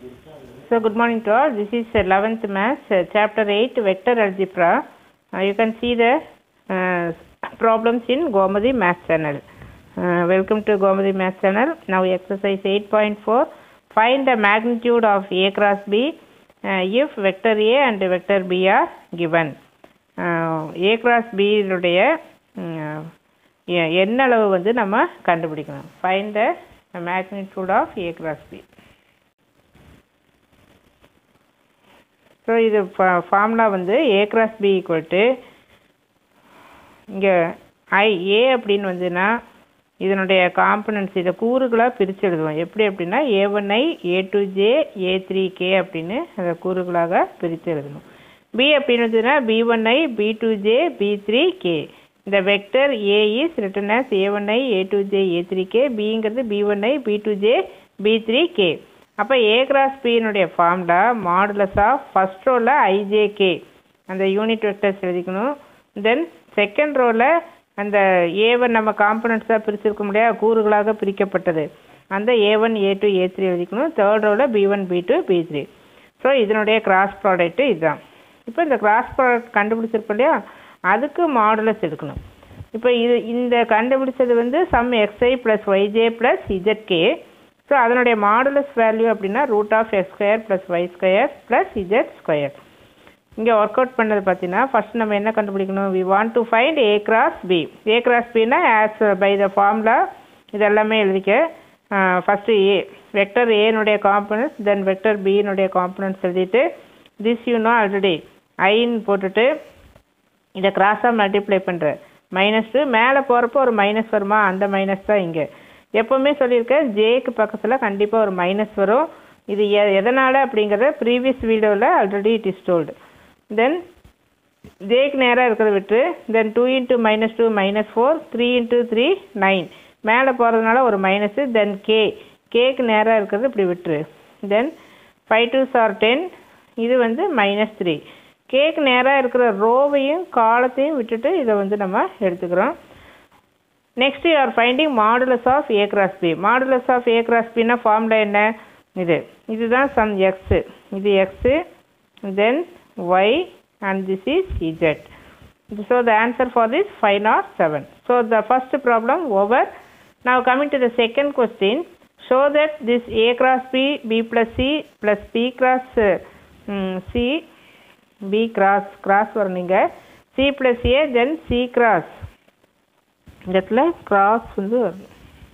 So good morning to all. This is uh, 11th Maths, uh, Chapter 8, Vector Algebra. Uh, you can see the uh, problems in Gomadi Math Channel. Uh, welcome to Gomadi Math Channel. Now exercise 8.4. Find the magnitude of A cross B uh, if vector A and vector B are given. Uh, A cross B உடைய uh, எ- என்ன அளவு வந்து நம்ம கண்டுபிடிக்கணும் find the magnitude of A cross B so இது formula வந்து A cross B equal to இங்கே I ஏ அப்படின்னு வந்துன்னா இதனுடைய காம்பனன்ட்ஸ் இதை கூறுகளாக பிரித்து எழுதுவோம் எப்படி அப்படின்னா A one I A two J A three K அப்படின்னு அதை கூறுகளாக பிரித்து எழுதணும் பி அப்படின்னு வந்ததுன்னா B one I B two J B three K இந்த vector A is written as A one I A two J A three K பிங்கிறது B one I B two J B three K அப்போ A cross பியினுடைய ஃபார்ம்டா modulus of first ரோவில் I J K அந்த unit vectors எழுதிக்கணும் then second ரோவில் அந்த A one நம்ம காம்பனண்ட்ஸாக பிரிச்சிருக்க முடியாது கூறுகளாக பிரிக்கப்பட்டது அந்த A one A two A three எழுதிக்கணும் தேர்ட் ரோவில் B one B two B three so இதனுடைய கிராஸ் ப்ராடக்ட்டு இதுதான் இப்போ இந்த கிராஸ் ப்ராடக்ட் கண்டுபிடிச்சிருப்போம் இல்லையா அதுக்கு மாடுலஸ் எடுக்கணும் இப்போ இது இந்த கண்டுபிடிச்சது வந்து some x i plus y j plus z k so அதனுடைய மாடுலஸ் வேல்யூ அப்படின்னா root of x square plus y square plus z square இங்கே ஒர்க் அவுட் பண்ணது பார்த்தீங்கன்னா ஃபர்ஸ்ட் நம்ம என்ன கண்டுபிடிக்கணும் we want to find A cross B A cross பின்னா as by the formula இது எல்லாமே எழுதிக்க ஃபஸ்ட்டு ஏ வெக்டர் ஏனுடைய காம்பனன்ட்ஸ் தென் வெக்டர் பியினுடைய காம்பனன்ட்ஸ் எழுதிட்டு திஸ் யூ நோ ஆல்ரெடி ஐன்னு போட்டுட்டு இதை கிராஸாக மல்டிப்ளை பண்ணுற மைனஸ் டூ மேலே போகிறப்போ ஒரு மைனஸ் வருமா அந்த மைனஸ் தான் இங்கே எப்போவுமே சொல்லியிருக்கேன் ஜேக்கு பக்கத்தில் கண்டிப்பாக ஒரு மைனஸ் வரும் இது எ எதனால் அப்படிங்கிறத ப்ரீவியஸ் வீடியோவில் already it is told then ஜேக்கு நேராக இருக்கிறத விட்டு then two into minus two minus four three into three nine மேலே போகிறதுனால ஒரு மைனஸு தென் கே கேக்கு நேராக இருக்கிறது இப்படி விட்டுரு then five two sir ten இது வந்து மைனஸ் த்ரீ கேக்கு நேராக இருக்கிற ரோவையும் காலத்தையும் விட்டுட்டு இதை வந்து நம்ம எடுத்துக்கிறோம் next you are finding modulus of A cross B modulus of A cross பின்னா ஃபார்முலா என்ன இது இதுதான் சம் எக்ஸு இது x then y and this is z so the answer for this five not seven so the first problem over now coming to the second question show that this a cross b b plus c plus b cross uh, mm, c b cross cross வரும் நீங்க c plus a then c cross இந்த இடத்துல cross வந்து வரும்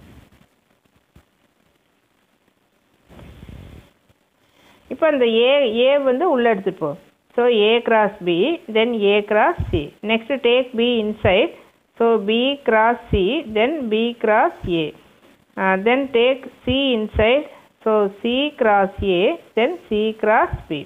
இப்போ அந்த ஏ ஏ வந்து உள்ள எடுத்துட்டு போ so A cross B then A cross C next take B inside so B cross C then B cross A then take C inside so C cross A then C cross B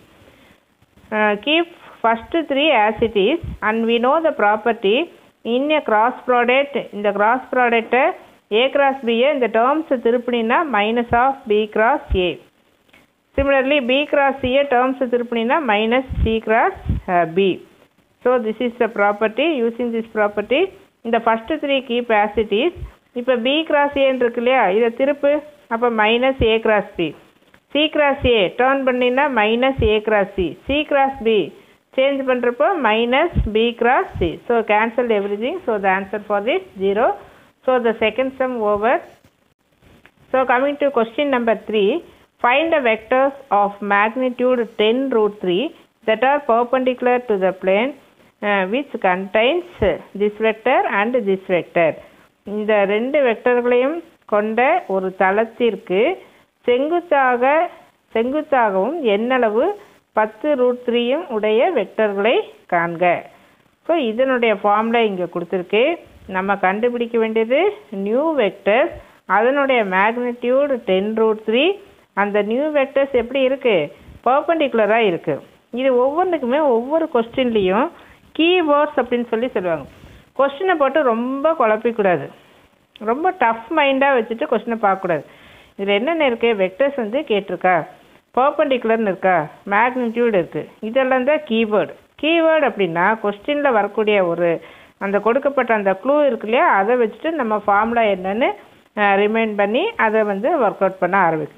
keep first three as it is and we know the property in a cross product இந்த cross product a cross b இந்த terms திருப்பினா minus of b cross a similarly b cross c terms திருப்பினா minus c cross uh, b so this is the property using this property இந்த first three keep as it is இப்போ b cross a இருக்கு இல்லையா இதை திருப்பு அப்போ minus a cross b C cross A turn பண்ணினா minus A cross C C cross B change பண்ணுறப்போ minus B cross C so cancel everything so the answer for this zero so the second sum over so coming to question number three find the vectors of magnitude ten root three that are perpendicular to the plane which contains this vector and this vector இந்த ரெண்டு வெக்டர்களையும் கொண்ட ஒரு தளத்திற்கு செங்குத்தாக செங்குத்தாகவும் எண்ணளவு பத்து root த்ரீயும் உடைய வெக்டர்களை காண்க ஸோ இதனுடைய ஃபார்முலா இங்கே கொடுத்துருக்கு நம்ம கண்டுபிடிக்க வேண்டியது நியூ வெக்டர்ஸ் அதனுடைய மேக்னிடியூட் டென் ரூட் த்ரீ அந்த நியூ வெக்டர்ஸ் எப்படி இருக்குது பர்பண்டிகுலராக இருக்குது இது ஒவ்வொன்றுக்குமே ஒவ்வொரு கொஸ்டின்லேயும் கீவேர்ட்ஸ் அப்படின்னு சொல்லி சொல்லுவாங்க கொஸ்டினை போட்டு ரொம்ப குழப்பிக்கூடாது ரொம்ப டஃப் மைண்டாக வச்சுட்டு கொஸ்டினை பார்க்கக்கூடாது இதில் என்னென்ன இருக்குது வெக்டர்ஸ் வந்து கேட்டிருக்கா பர்பண்டிகுலர்னு இருக்கா மேக்னிடியூட் இருக்குது இதெல்லாம் தான் கீவேர்டு கீவேர்டு அப்படின்னா கொஸ்டினில் வரக்கூடிய ஒரு அந்த கொடுக்கப்பட்ட அந்த க்ளூ இருக்கு இல்லையா அதை வச்சுட்டு நம்ம ஃபார்முலா என்னன்னு ரிமைண்ட் பண்ணி அதை வந்து ஒர்க் அவுட் பண்ண ஆரம்பிக்கணும்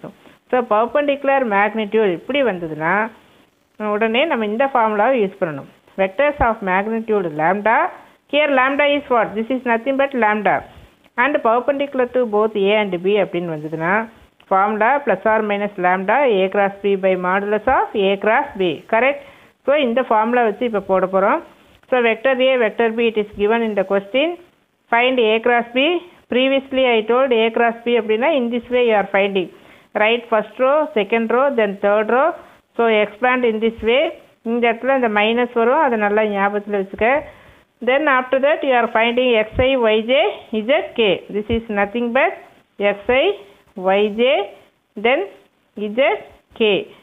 ஸோ பர்பண்டிகுலர் மேக்னிடியூட் இப்படி வந்ததுன்னா உடனே நம்ம இந்த ஃபார்முலாவை யூஸ் பண்ணணும் vectors of magnitude lambda here lambda is what this is nothing but lambda and perpendicular to both A and B அப்படின்னு வந்ததுன்னா formula plus or minus lambda A cross B by modulus of A cross B correct so இந்த formula வச்சு இப்போ போட போகிறோம் so vector A vector B it is given in the question find a cross b previously I told a cross b அப்படின்னா in this way you are finding right first row second row then third row so expand in this way இந்த இடத்துல இந்த minus வரும் அதை நல்லா ஞாபகத்தில் வச்சுக்க then after that you are finding xi yj zk this is nothing but xi yj then zk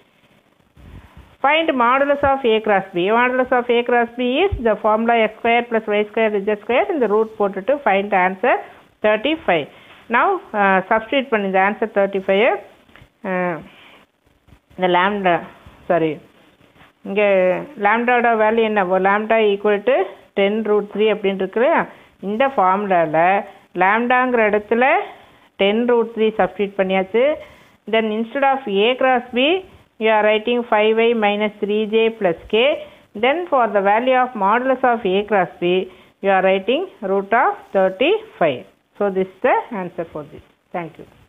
Find modulus of a cross b. Modulus of a cross b is the formula x square plus y square z square in the root போட்டுட்டு find the answer 35. Now uh, substitute பண்ணி the answer 35 uh, the lambda sorry இங்கே லேம்டாவோட value என்ன lambda equal to ten root three அப்படின்னு இருக்கு இந்த ஃபார்முலாவில் லேம்டாங்கிற இடத்துல டென் ரூட் த்ரீ சப்ஸ்டியூட் பண்ணியாச்சு then instead of A cross B you are writing 5y minus 3j plus k then for the value of modulus of a cross b you are writing root of 35 so this is the answer for this thank you